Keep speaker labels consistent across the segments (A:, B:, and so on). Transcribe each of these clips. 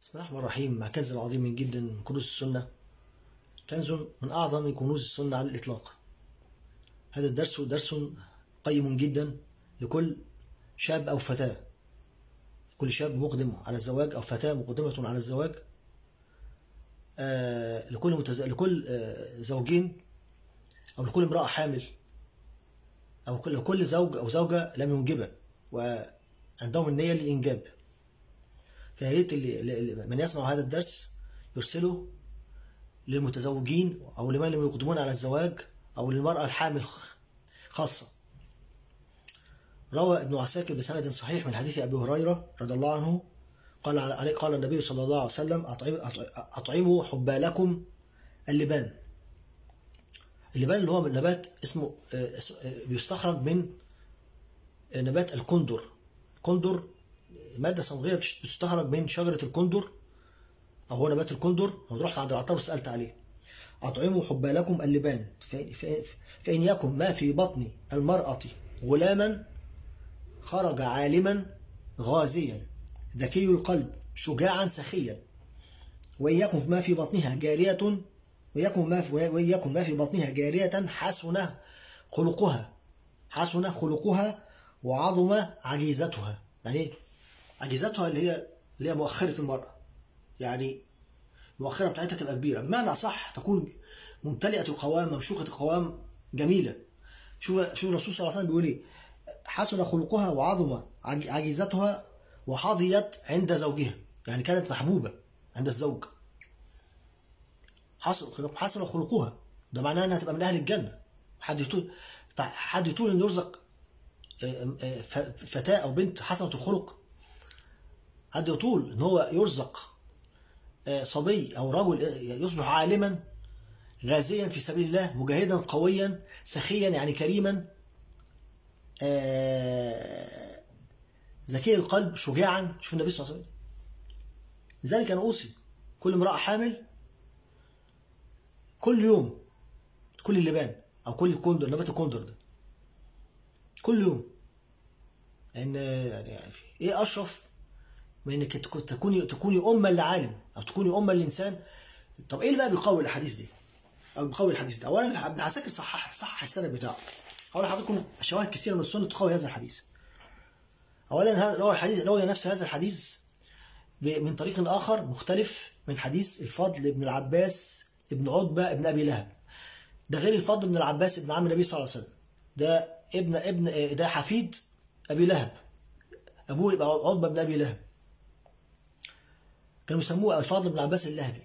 A: بسم الله الرحمن الرحيم مع كنز عظيم جدا من كنوز السنة كنز من أعظم كنوز السنة على الإطلاق هذا الدرس درس قيم جدا لكل شاب أو فتاة كل شاب مقدم على الزواج أو فتاة مقدمة على الزواج آه لكل متز... لكل آه زوجين أو لكل امرأة حامل أو كل لكل زوج أو زوجة لم ينجبها وعندهم النية للإنجاب فيا ريت اللي من يسمع هذا الدرس يرسله للمتزوجين أو لمن لم يقدمون على الزواج أو للمرأة الحامل خاصة روى ابن عساكر بسند صحيح من حديث أبي هريرة رضي الله عنه قال عليه قال النبي صلى الله عليه وسلم أطعموا حبالكم اللبان اللبان اللي هو نبات اسمه بيستخرج من نبات الكندر الكندر مادة صمغية بتستخرج من شجرة الكندر أو هو نبات الكندر رحت عند العطار وسألت عليه أطعموا حبالكم اللبان فإن يكن ما في بطن المرأة غلاما خرج عالما غازيا ذكي القلب شجاعا سخيا وإن يكن ما في بطنها جارية ويكن ما في وإن يكن ما في بطنها جارية حسن خلقها حسن خلقها وعظم عجيزتها يعني عجيزتها اللي هي اللي هي مؤخرة المرأة يعني المؤخرة بتاعتها تبقى كبيرة بمعنى صح تكون ممتلئة القوام ممشوقة القوام جميلة شوف شوف الرسول صلى الله عليه وسلم بيقول ايه حسن خلقها وعظم عجيزتها وحظيت عند زوجها يعني كانت محبوبة عند الزوج حسن حسن خلقها ده معناه انها تبقى من اهل الجنة حد يطول حد يطول ان يرزق فتاة او بنت حسنة الخلق حد يطول ان هو يرزق صبي او رجل يصبح عالما غازيا في سبيل الله مجاهدا قويا سخيا يعني كريما ذكي القلب شجاعا شوف النبي صلى الله عليه وسلم لذلك انا اوصي كل امراه حامل كل يوم كل اللبان او كل الكندر نبات الكندر ده كل يوم لان يعني ايه اشرف من انك تكوني تكوني امه لعالم او تكوني امه لانسان طب ايه اللي بقى بيقوي الحديث دي او بيقوي الحديث ده اولا ابن عساكر صحح صحح السند بتاعه هقول لحضراتكم شواهد كثيره من السنه تقوي هذا الحديث اولا روى الحديث روى نفس هذا الحديث من طريق اخر مختلف من حديث الفضل ابن العباس ابن عتبه ابن ابي لهب ده غير الفضل ابن العباس ابن عم النبي صلى الله عليه وسلم ده ابن ابن ده حفيد ابي لهب ابوه يبقى عتبه بن ابي لهب كانوا يسموه الفضل بن عباس اللهبي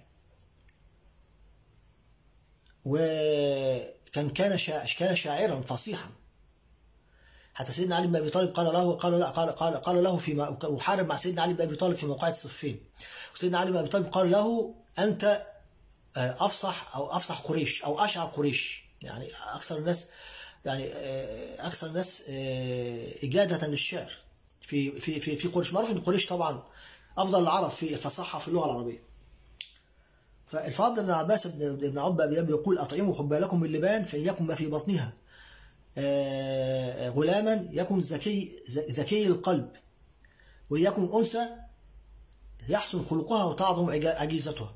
A: وكان كان شا... كان شاعرا فصيحا حتى سيدنا علي بن ابي طالب قال له قال لا قال قال, قال له في وحارب مع سيدنا علي بن ابي طالب في موقعة صفين وسيدنا علي بن ابي طالب قال له انت افصح او افصح قريش او اشعر قريش يعني اكثر الناس يعني اكثر الناس اجاده للشعر في في في في قريش معروف ان قريش طبعا افضل العرب في الفصاحه في اللغه العربيه فالفضل بن عباس بن ابن عبا يقول اطعموا حبالكم باللبان فان يكن ما في بطنها غلاما يكن ذكي ذكي القلب ويكن انثى يحسن خلقها وتعظم عجيزتها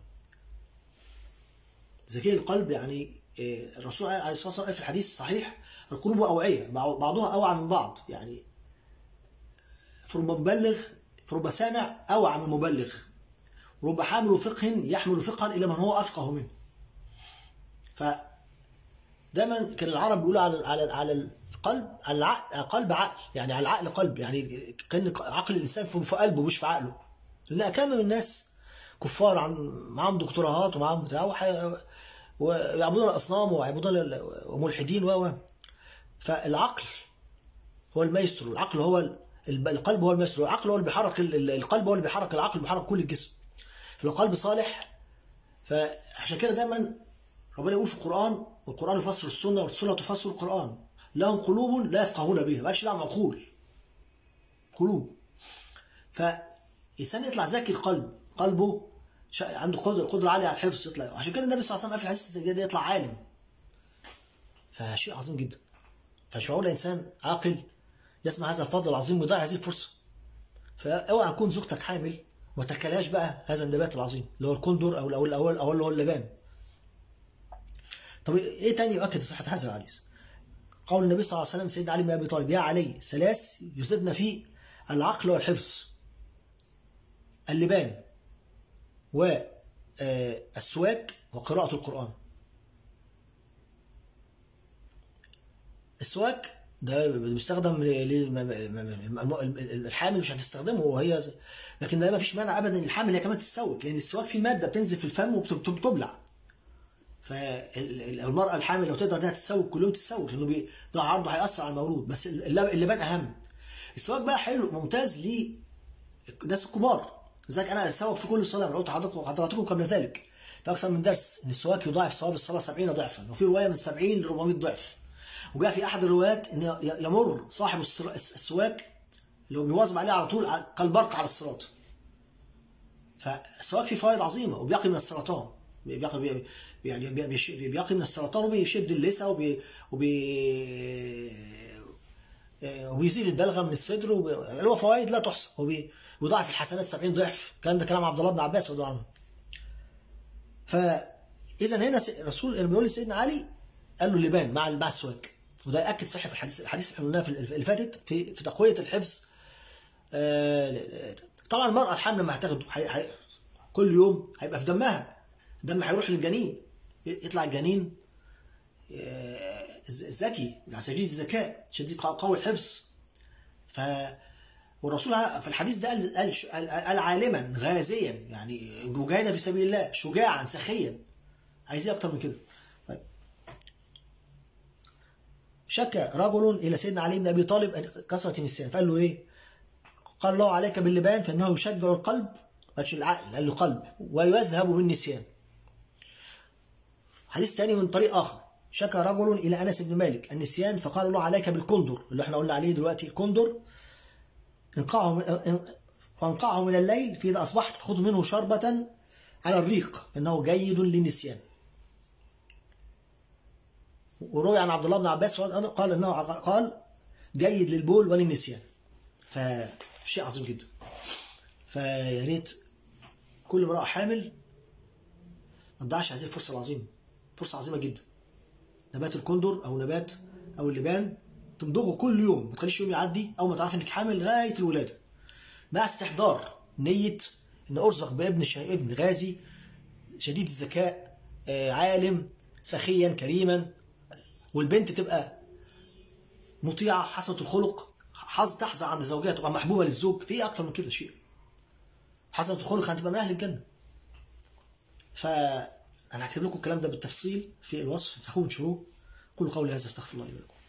A: ذكي القلب يعني الرسول عليه الصلاه والسلام في الحديث الصحيح القلوب اوعيه بعضها اوعى من بعض يعني فرب مبلغ فرب سامع اوعى من مبلغ رب حامل فقه يحمل فقها الى من هو افقه منه ف دايما كان العرب بيقولوا على على على القلب على العقل قلب عقل يعني على العقل قلب يعني كان عقل الانسان في قلبه مش في عقله لان كم من الناس كفار عن معاهم دكتوراهات ومعاهم بتاع ويعبدون الاصنام ويعبدون وملحدين و فالعقل هو المايسترو العقل هو القلب هو المايسترو العقل هو اللي بيحرك القلب هو اللي بيحرك العقل بيحرك كل الجسم فلو قلب صالح فعشان كده دايما ربنا يقول في القرآن والقرآن يفسر السنة والسنة تفسر القرآن لهم قلوب لا يفقهون بها مالش دعوه معقول قلوب فإنسان يطلع ذكي القلب قلبه عنده قدرة قدرة عالية على الحفظ يطلع عشان كده النبي صلى الله عليه وسلم في الحديث ده يطلع عالم فشيء عظيم جدا فشعور إنسان عاقل يسمع هذا الفضل العظيم ويضيع هذه الفرصة فاوعى تكون زوجتك حامل ما تاكلهاش بقى هذا النبات العظيم اللي هو الكندر او الاول الاول او اللي هو اللبان طب ايه تاني يؤكد صحه هذا الحديث قول النبي صلى الله عليه وسلم سيدنا علي بن ابي طالب يا علي ثلاث يزدن في العقل والحفظ اللبان والسواك وقراءة القرآن السواك ده بيستخدم الحامل مش هتستخدمه وهي لكن ده ما فيش مانع ابدا الحامل هي كمان تتسوك لان السواك فيه ماده بتنزل في الفم وبتبلع فالمراه الحامل لو تقدر انها تتسوق كل يوم تتسوق لانه ده عرضه هياثر على المولود بس اللبان اهم السواك بقى حلو ممتاز للناس الكبار لذلك انا اتسوق في كل صلاه قلت حضراتكم حضراتكم قبل ذلك في اكثر من درس ان السواك يضاعف ثواب الصلاه 70 ضعفا وفي روايه من 70 ل 400 ضعف وجاء في احد الروايات ان يمر صاحب السواك اللي هو بيواظب عليه على طول كالبرق على الصراط فالسواك فيه فوائد عظيمه وبيقي من السرطان بيقي يعني بيقي من السرطان وبيشد اللثه وبي وبي وبيزيل البلغم من الصدر اللي هو فوائد لا تحصى ويضاعف الحسنات 70 ضعف الكلام ده كلام عبد الله بن عباس رضي الله عنه فاذا هنا الرسول لما بيقول لسيدنا علي قال له اللبان مع مع السواك وده ياكد صحه الحديث الحديث اللي احنا قلناه في اللي فاتت في في تقويه الحفظ طبعا المراه الحامل لما هتاخده كل يوم هيبقى في دمها الدم هيروح للجنين يطلع الجنين ذكي شديد الذكاء شديد قوي الحفظ ف والرسول في الحديث ده قال قال, قال عالما غازيا يعني مجاهدا في سبيل الله شجاعا سخيا عايز ايه اكتر من كده طيب شك رجل الى سيدنا علي بن ابي طالب كثره النسيان فقال له ايه قال الله عليك باللبان فانه يشجع القلب قالش العقل قال له قلب ويذهب بالنسيان حديث ثاني من طريق اخر شكى رجل الى انس بن مالك النسيان فقال الله عليك بالكندر اللي احنا قلنا عليه دلوقتي الكندر انقعه من فانقعه من الليل فاذا اصبحت فخذ منه شربة على الريق انه جيد للنسيان وروي عن عبد الله بن عباس قال انه قال جيد للبول وللنسيان فشيء عظيم جدا فيا ريت كل امرأة حامل ما تضيعش هذه الفرصة العظيمة فرصة عظيمة جدا نبات الكندر أو نبات أو اللبان تمضغه كل يوم ما تخليش يوم يعدي أو ما تعرف إنك حامل لغاية الولادة مع استحضار نية إن أرزق بابن شا... ابن غازي شديد الذكاء عالم سخيا كريما والبنت تبقى مطيعة حسنة الخلق حظ تحظى عند زوجها تبقى محبوبة للزوج في إيه أكتر من كده شيء حسنة الخلق هتبقى من أهل الجنة فأنا هكتب لكم الكلام ده بالتفصيل في الوصف تسخوه وتشوفوه كل قولي هذا استغفر الله لي ولكم